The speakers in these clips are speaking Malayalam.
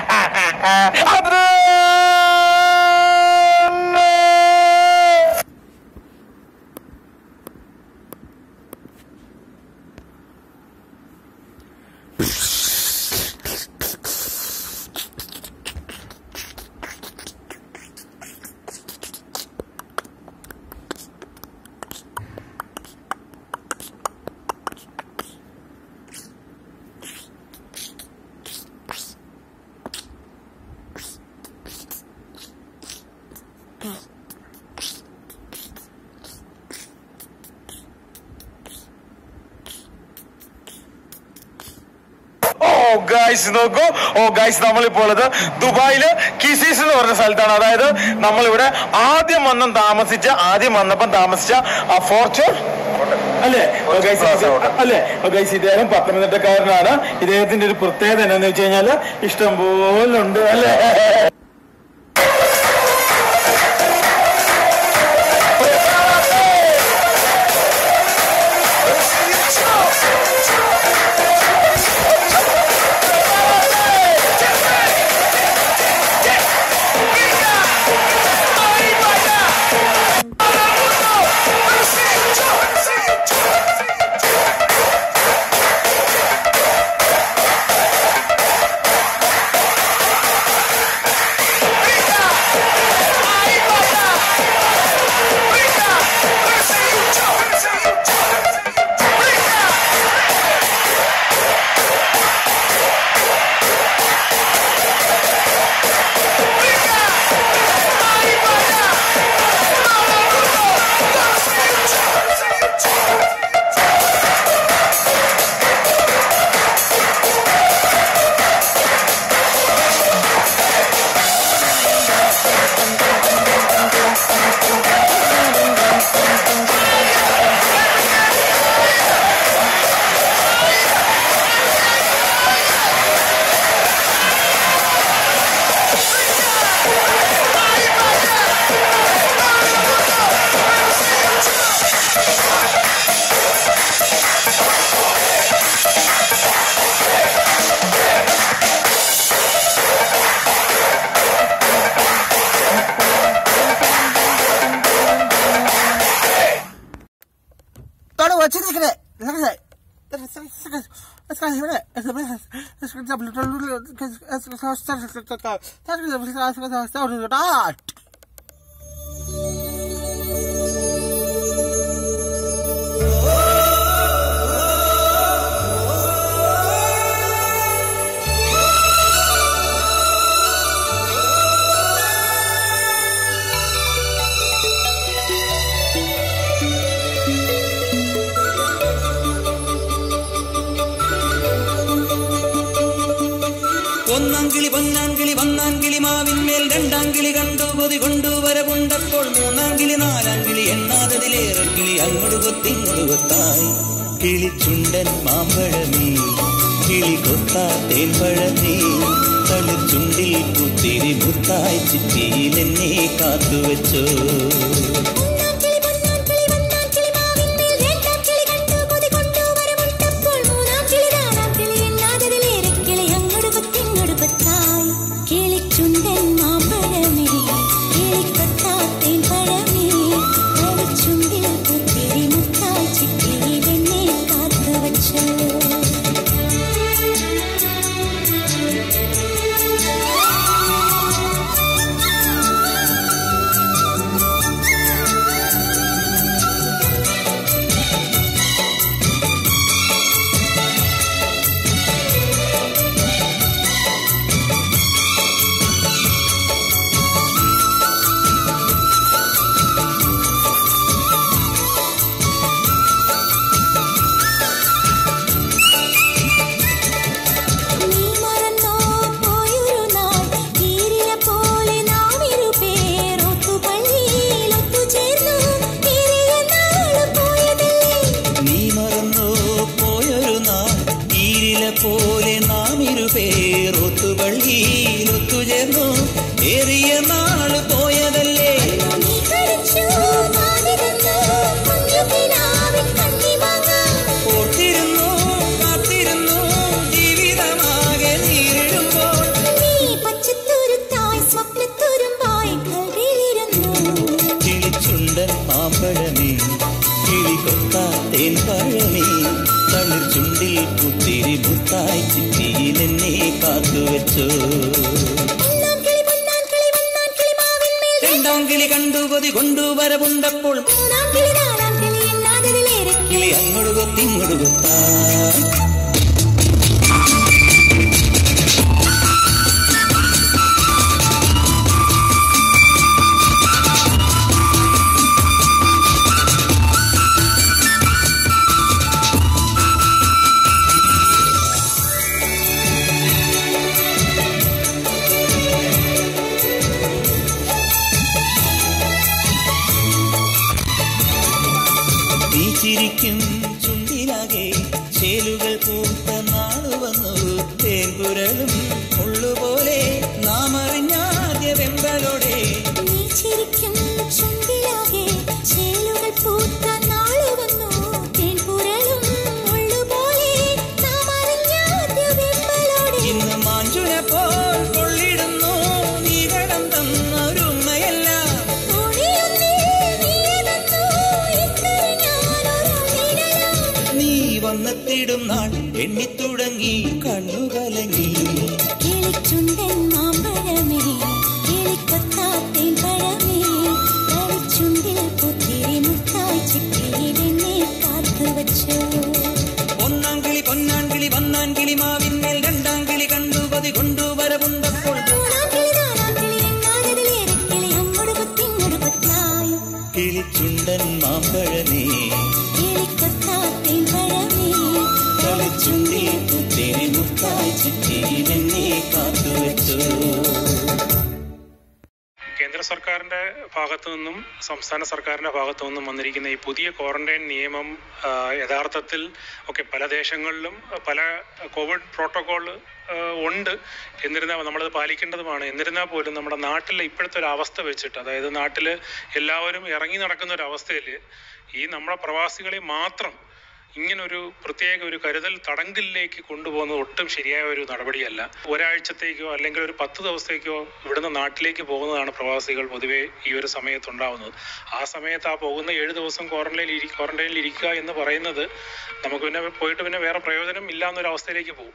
ഓ ഗൈസ് നോക്കൂ ഓ ഗൈസ് നമ്മളിപ്പോൾ ഉള്ളത് ദുബായില് കിസീസ് എന്ന് പറഞ്ഞ സ്ഥലത്താണ് അതായത് നമ്മളിവിടെ ആദ്യം വന്നും താമസിച്ച ആദ്യം വന്നപ്പം താമസിച്ച ആ ഫോർച്യൂൺ അല്ലേ ഓ, ഗൈസ് ഇത് അല്ലേ ഓ, ഗൈസ് ഇദ്ദേഹം പത്തനംതിട്ടക്കാരനാണ് ഇദ്ദേഹത്തിന്റെ ഒരു പ്രത്യേകത എന്താന്ന് വെച്ച് കഴിഞ്ഞാല് ഇഷ്ടം പോലെ ഉണ്ട് അല്ലേ Todo guachín que ഒന്നാം കിളി പൊന്നാം കിളി വന്നാം കിളി മാവിന്മേൽ രണ്ടാം കിളി കണ്ടു കൊതി കൊണ്ടു വരവുണ്ടപ്പോൾ മൂന്നാം കിളി നാലാം കിളി എണ്ണാതതിലേറെ കിളി അങ്ങോട്ട് കൊത്തിങ്ങോട്ട് കൊത്തായി കിളിച്ചുണ്ടൻ മാമ്പഴമീ കിളി കൊത്താ തേൻപഴമീ കളിച്ചുണ്ടിൽ പുത്തിരി മുത്തായി ചിറ്റിയിൽ എന്നെ കാത്തുവച്ചോ കിളിച്ചുണ്ടൻ മാമ്പഴമേ കിളിക്കൊത്താത്തേൻ പഴമേ കളിച്ചുണ്ടിൽ പുത്തിരി മുത്തായി ചിറ്റിയിൽ എന്നെ കാത്തുവച്ചോ നീ മറന്നോ പോയൊരു നാൾ ഈരില പോലെ നാം ഇരുപേർ ഒത്തുപള്ളിയിൽ ഒത്തുചേർന്നു തിരികെ നാള് പോയതല്ലേ നീ മറന്നു പോയൊരു നാൾ ഈരില പോലെ നാം ഇരുപേർ ഒത്തുപള്ളിയിൽ ഒത്തുചേർന്നു ഏറിയ നാള് പോയതല്ലേ നീ കളിച്ചു മാതിരുന്നു കുഞ്ഞു കിനാവിൻ കണ്ണിമാങ്ങാൻ ഓർത്തിരുന്നു കാത്തിരുന്നു ജീവിതമാകെ നീരിടുമ്പോൾ നീ മുത്തായി ചിറ്റിയിൽ എന്നെ കാത്തുവെച്ചോ ഒന്നാം കിളി പൊന്നാം കിളി ഒന്നാം കിളി മാവിന്മേൽ രണ്ടാം കിളി കണ്ടു കൊതി കൊണ്ടുവരവുണ്ടപ്പോൾ മൂന്നാം കിളി നാലാം കിളി എന്നാകതിലേറെ കിളി അങ്ങോട്ട് കൊത്തിങ്ങോട്ട് കൊത്തായി നീ ചിരിക്കും ചുണ്ടിലാകെ ചേലുകൾ പൂത്ത നാളു വന്നു തേൻകുരളും ഉള്ളുപോലെ നാം അറിഞ്ഞാദ്യ വെമ്പലോടെ നീ ചിരിക്കും ചുണ്ടിലാകെ ചേലുകൾ പൂത്ത നാളു വന്നു തേൻപുരളും മുള്ളുപോലെ നാം അറിഞ്ഞാദ്യ വെമ്പലോടെ ഇന്ന് മാഞ്ചുന പോൽ കൊള്ളിടുന്നു നീ കടം തന്നൊരുമ്മയെല്ലാം തോണിയൊന്നേ നീയെ വന്നു ഇന്നലെ ഞാനൊരുങ്ങിടലാം നീ വന്നെത്തിടും നാൾ എണ്ണിത്തുടങ്ങി കണ്ണുകലങ്ങി കിളിച്ചുണ്ടൻ മാമ്പഴമേ കിളിക്കൊത്താത്തേൻ പഴമേ കളിച്ചുണ്ടിൽ പുത്തിരി മുത്തായി ചിറ്റിയിലെന്നെ കാത്തുവച്ചോ ഒന്നാം കിളി പൊന്നാം കിളി വന്നാൻ കിളി മാവിന്മേൽ രണ്ടാം കിളി കണ്ടു പതി കൊണ്ടുവരവുണ്ടപ്പോൾ മൂന്നാം കിളി നാലാം കിളി എണ്ണാകതിലേറെ കിളി അങ്ങോട് കുത്തിങ്ങോട് കൊത്തായി കിളിച്ചുണ്ടൻ മാമ്പഴമേ കിളിക്കൊത്താത്തേൻ പഴമേ കളിച്ചുണ്ടി പുത്തിരി മുത്തായി ചിറ്റിയിലെന്നെ കാത്തുവെച്ചു കേന്ദ്ര സർക്കാരിന്റെ ഭാഗത്തു നിന്നും സംസ്ഥാന സർക്കാരിന്റെ ഭാഗത്തു നിന്നും വന്നിരിക്കുന്ന ഈ പുതിയ ക്വാറന്റൈൻ നിയമം ആ, യഥാർത്ഥത്തിൽ ഒക്കെ പല ദേശങ്ങളിലും പല കോവിഡ് പ്രോട്ടോകോൾ ഉണ്ട് എന്നിരുന്നാൽ നമ്മളത് പാലിക്കേണ്ടതുമാണ് എന്നിരുന്നാൽ പോലും നമ്മുടെ നാട്ടിലെ ഇപ്പോഴത്തെ ഒരു അവസ്ഥ വെച്ചിട്ട് അതായത് നാട്ടിൽ എല്ലാവരും ഇറങ്ങി നടക്കുന്ന ഒരു അവസ്ഥയിൽ ഈ നമ്മുടെ പ്രവാസികളെ മാത്രം ഇങ്ങനൊരു പ്രത്യേക ഒരു കരുതൽ തടങ്കലിലേക്ക് കൊണ്ടുപോകുന്നത് ഒട്ടും ശരിയായ ഒരു നടപടിയല്ല ഒരാഴ്ചത്തേക്കോ അല്ലെങ്കിൽ ഒരു പത്ത് ദിവസത്തേക്കോ ഇവിടുന്ന് നാട്ടിലേക്ക് പോകുന്നതാണ് പ്രവാസികൾ പൊതുവെ ഈ ഒരു സമയത്ത് ഉണ്ടാവുന്നത് ആ സമയത്ത് ആ പോകുന്ന ഏഴ് ദിവസം ക്വാറന്റൈനിൽ ഇരി ക്വാറന്റൈനിൽ ഇരിക്കുക എന്ന് പറയുന്നത് നമുക്ക് പിന്നെ പോയിട്ട് പിന്നെ വേറെ പ്രയോജനം ഇല്ല എന്നൊരു അവസ്ഥയിലേക്ക് പോകും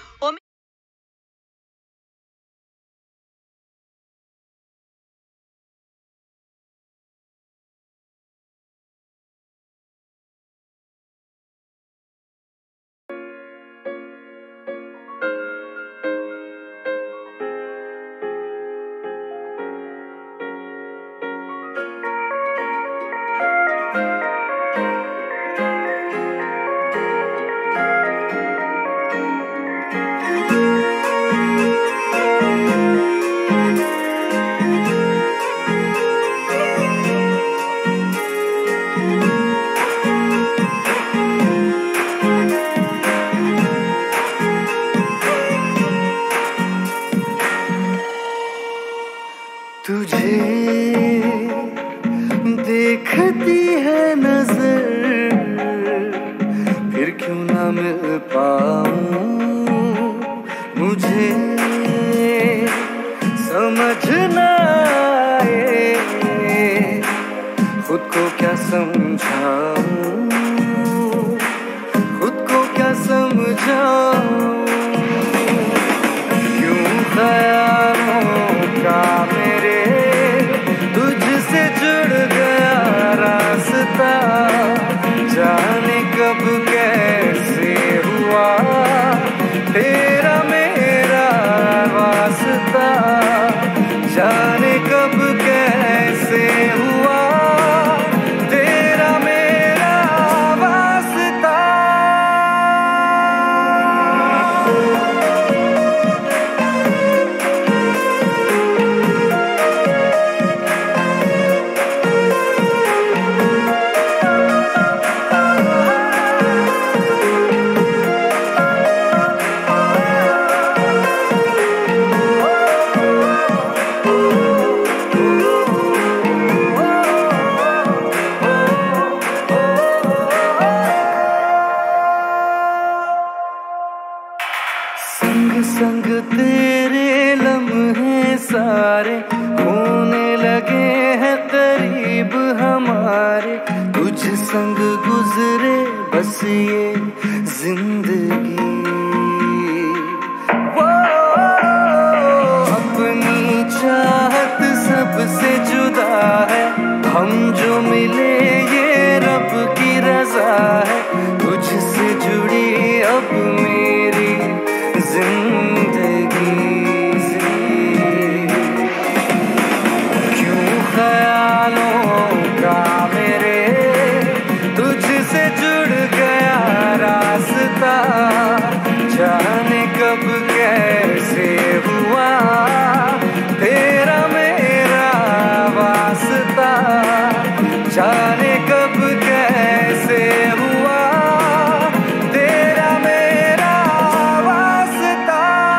तुझे देखती है नजर फिर क्यों ना मिल पाऊं मुझे समझ ना आए खुद को क्या समझाऊं खुद को क्या समझाऊं क्यों ख्यालों का मेरे तुझसे जुड़ गया रास्ता जाने कब कैसे हुआ तेरा मेरा वास्ता जाने कब कैसे हुआ तेरा मेरा वास्ता संग संग तेरे लम्हे सारे होने लगे हैं करीब हमारे तुझ संग गुजरे बस ये जिंदगी कब कैसे हुआ तेरा मेरा वास्ता जाने कब कैसे हुआ तेरा मेरा वास्ता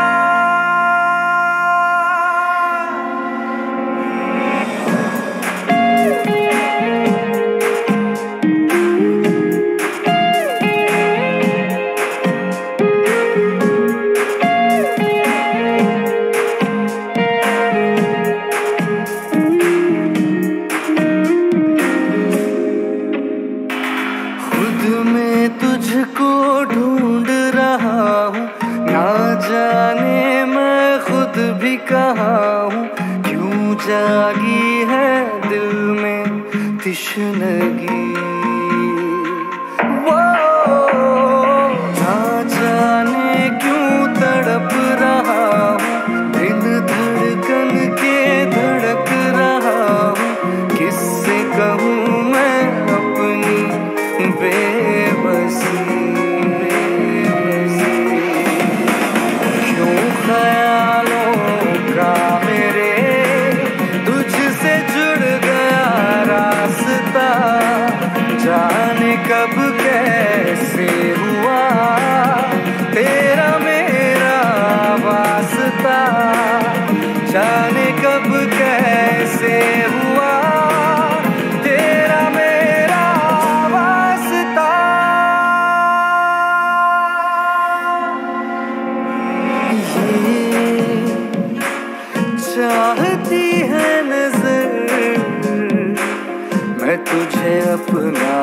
खुद में तुझको ढूंढ रहा हूँ ना जाने मैं खुद भी कहा हूँ क्यों जागी है दिल में तिश्नगी वो ना जाने क्यों तड़प रहा हूँ दिल धड़कन के धड़क रहा हूँ किससे कहूँ मैं अपनी बेबसी बेबसी क्यों ख्यालों का मेरे तुझसे जुड़ गया रास्ता जाने कब कैसे हुआ तेरा मेरा वास्ता जाने कब कैसे हुआ तेरा मेरा वास्ता ये चाहती है नजर मैं तुझे अपना